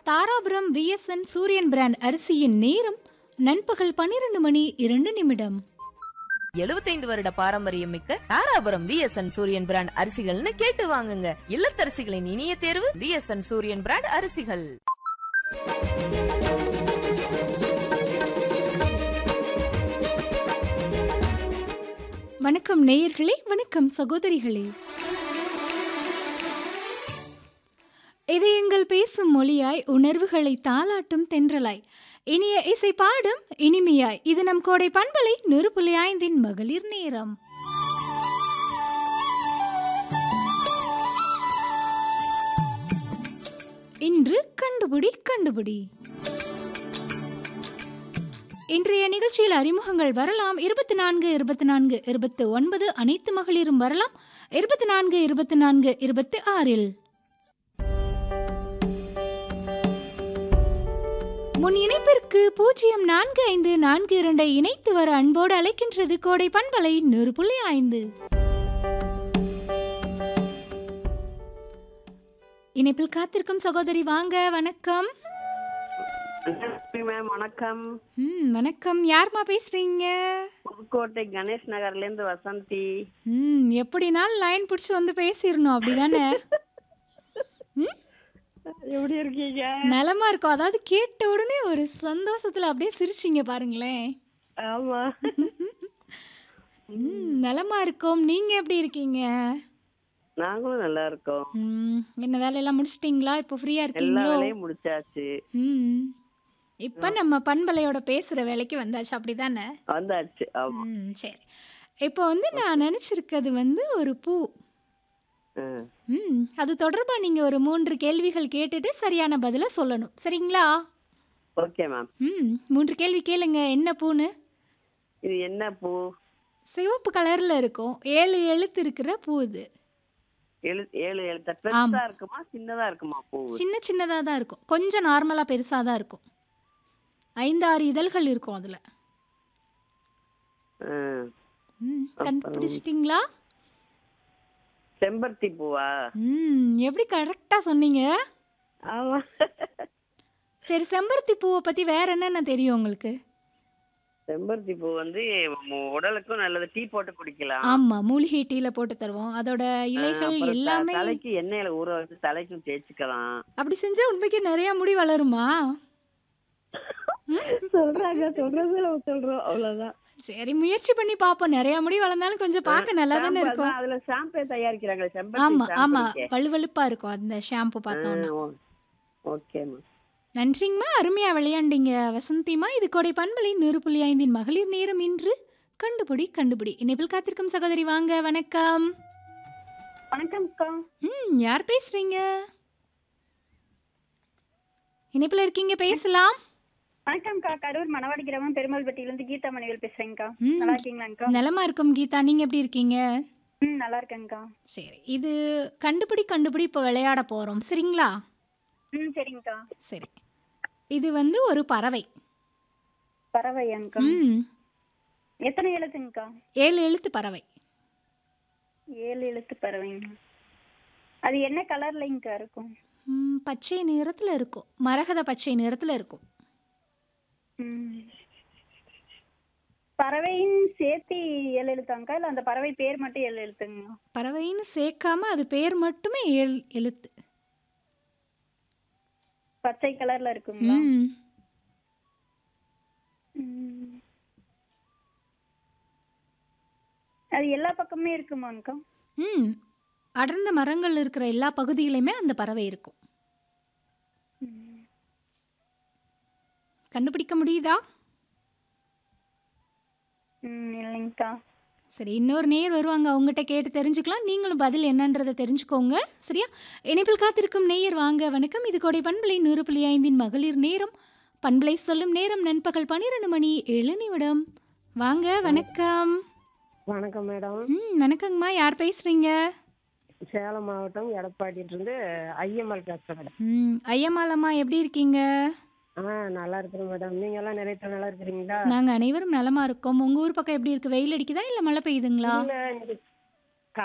Dharapuram VSN Suriyan brand அரிசியின் நேரம் நண்பகல் பன்னிரண்டு மணி இரண்டு நிமிடம் 75 வருட பாரம்பரியம் மிக்க தாராபுரம் விஎஸ்என் சூரியன் பிராண்ட் அரிசிகள்னு கேட்டு வாங்குங்க இல்லத்தரசிகளின் இனிய தேர்வு விஎஸ்என் சூரியன் பிராண்ட் அரிசிகள் வணக்கம் நேயர்களே வணக்கம் சகோதரிகளே இதயங்கள் பேசும் மொழியாய் உணர்வுகளை தாளாட்டும் தென்றலாய் இனிய இசை பாடும் இனிமையாய் இது நம் கோடை பண்பலை நெருப்புலி ஐந்தின் மகளிர் நேரம் இன்று கண்டுபிடி கண்டுபிடி இன்றைய நிகழ்ச்சியில் அறிமுகங்கள் வரலாம் இருபத்தி நான்கு இருபத்தி நான்கு இருபத்தி ஒன்பது அனைத்து மகளிரும் வரலாம் இருபத்தி நான்கு இருபத்தி நான்கு இருபத்தி ஆறில் முன் இணைப்பிற்கு பூஜ்ஜியம் நான்கு ஐந்து நான்கு இரண்டை இணைத்து வர அன்போடு அழைக்கின்றது கோடை பண்பலை நூறு புள்ளி ஐந்து இணைப்பில் காத்திருக்கும் சகோதரி வாங்க வணக்கம் மேம் வணக்கம் ம் வணக்கம் யார்மா பேசுறீங்க புதுக்கோட்டை கணேஷ் நகர்ல இருந்து வசந்தி ம் எப்படினாலும் லைன் பிடிச்சி வந்து பேசிடணும் அப்படிதானே ம் எப்படி இருக்கீங்க நலமா இருக்கும் அதாவது கேட்ட உடனே ஒரு சந்தோஷத்துல அப்படியே சிரிச்சிங்க பாருங்களேன் ஆமா ம் நலமா இருக்கோம் நீங்க எப்படி இருக்கீங்க நாங்களும் நல்லா இருக்கோம் ம் என்ன வேலையெல்லாம் முடிச்சிட்டிங்களா இப்போ ஃப்ரீயா எல்லா இருக்கீங்களோ வேலையும் முடிச்சாச்சு ம் இப்போ நம்ம பண்பலையோட பேசுற வேலைக்கு வந்தாச்சு அப்படிதானே வந்தாச்சு ஆமா ம் சரி இப்போ வந்து நான் நினச்சிருக்கிறது வந்து ஒரு பூ ம் அது தொடர்பாக நீங்கள் ஒரு மூன்று கேள்விகள் கேட்டுட்டு சரியான பதிலை சொல்லணும் சரிங்களா ஓகே மேம் ம் மூன்று கேள்வி கேளுங்க என்ன பூன்னு இது என்ன பூ சிவப்பு கலரில் இருக்கும் ஏழு எழுத்து இருக்கிற பூ இது எழு ஏழு எழுத்த பெருசா இருக்குமா சின்னதா இருக்குமா பூ சின்ன சின்னதாக தான் இருக்கும் கொஞ்சம் நார்மலாக பெருசாக தான் இருக்கும் ஐந்தாறு இதழ்கள் இருக்கும் அதில் ம் கண்டுபிடிச்சிட்டிங்களா செம்பருத்தி பூவா ம் எப்படி கரெக்டாக சொன்னீங்க ஆமா சரி செம்பருத்தி பூவை பற்றி வேற என்னென்ன தெரியும் உங்களுக்கு செம்பருத்தி பூ வந்து உ- உடலுக்கும் நல்லது டீ போட்டு குடிக்கலாம் ஆமாம் மூலிகை டீல போட்டு தருவோம் அதோட இலைகள் அப்புறம் த- எல்லாமே தலைக்கு எண்ணெயில ஊற வச்சு தலைக்கும் தேய்ச்சிக்கலாம் அப்படி செஞ்சா உண்மைக்கு நிறைய முடி வளருமா சொல்றாங்க சொல்றது நம்ம சொல்றோம் அவ்வளவுதான் சரி முயற்சி பண்ணி பார்ப்போம் நிறைய முடி வளர்ந்தாலும் கொஞ்சம் பார்க்க நல்லா தானே ஷாம்பு இருக்கும் அதான் அதுல ஷாம்பே தயாரிக்கிறாங்களே செம்பருத்தி ஆமா ஷாம்பு ஆமா இருக்கே. வலுவலுப்பா இருக்கும் அந்த ஷாம்பு பார்த்தோம்னா ஆ, ஓ- ஓகேம்மா நன்றிங்கம்மா அருமையா விளையாண்டீங்க வசந்திமா இது கோடை பண்பலை நூறு புள்ளி ஐந்தின் மகளிர் நேரம் இன்று கண்டுபிடி கண்டுபிடி இணைப்பில் காத்திருக்கும் சகோதரி வாங்க வணக்கம் வணக்கம் அக்கா ம் யார் பேசுறீங்க இணைப்பில் இருக்கீங்க பேசலாம் வணக்கம்க்கா கரூர் மணவாடி கிராமம் பெருமாள்பட்டியில இருந்து கீதா மணிவேல் பேசுறேங்க்கா ம். நல்லா இருக்கீங்களாங்க்கா நலமா இருக்கும் கீதா நீங்க எப்படி இருக்கீங்க ம் நல்லா இருக்கேங்க்கா சரி இது கண்டுபிடி கண்டுபிடி இப்போ விளையாட போறோம் சரிங்களா ம் சரிங்கக்கா சரி இது வந்து ஒரு பறவை பறவையாங்க்கா ம் எத்தனை எழுத்துங்கக்கா ஏழு எழுத்து பறவை ஏழு எழுத்து பறவைங்க அது என்ன கலர்லைங்கக்கா இருக்கும் ம், பச்சை நிறத்துல இருக்கும் மரகத பச்சை நிறத்துல இருக்கும் ம் பறவையின் சேர்த்து ஏழு எழுத்தாங்கக்கா இல்லை அந்த பறவை பேர் மட்டும் ஏழு எழுத்துங்களா பறவைன்னு சேர்க்காம அது பேர் மட்டுமே ஏழு எழுத்து பச்சை கலர்ல இருக்குங்களா ம் ம். அது எல்லா பக்கமே இருக்குமாங்கக்கா ம் அடர்ந்த மரங்கள் இருக்கிற எல்லா பகுதியிலையுமே அந்த பறவை இருக்கும் ம். கண்டுபிடிக்க முடியுதா ம் இல்லைங்கக்கா சரி இன்னொரு நேர் வருவாங்க அவங்ககிட்ட கேட்டு தெரிஞ்சுக்கலாம் நீங்களும் பதில் என்னன்றதை தெரிஞ்சுக்கோங்க சரியா இணைப்பில் காத்திருக்கும் நேயர் வாங்க வணக்கம் இது கோடை பண்பலை நூறு புள்ளி ஐந்தின் மகளிர் நேரம் பண்பலை சொல்லும் நேரம் நண்பகல் பன்னிரெண்டு மணி ஏழு நிமிடம் வாங்க வணக்கம் வணக்கம் மேடம் ம் வணக்கங்கம்மா யார் பேசுறீங்க சேலம் மாவட்டம் எடப்பாடியிலிருந்து ஐயம்மாள் பேசுறேன் மேடம் ம் ஐயம்மாளம்மா எப்படி இருக்கீங்க ஆ நல்லா இருக்கிறேன் மேடம் நீங்க எல்லாம் நிறைய நல்லா இருக்கிறீங்களா நாங்கள் அனைவரும் நலமா இருக்கோம் உங்கள் ஊர் பக்கம் எப்படி இருக்கு வெயில் அடிக்குதா இல்லை மழை பெய்யுதுங்களா இல்ல இன்னைக்கு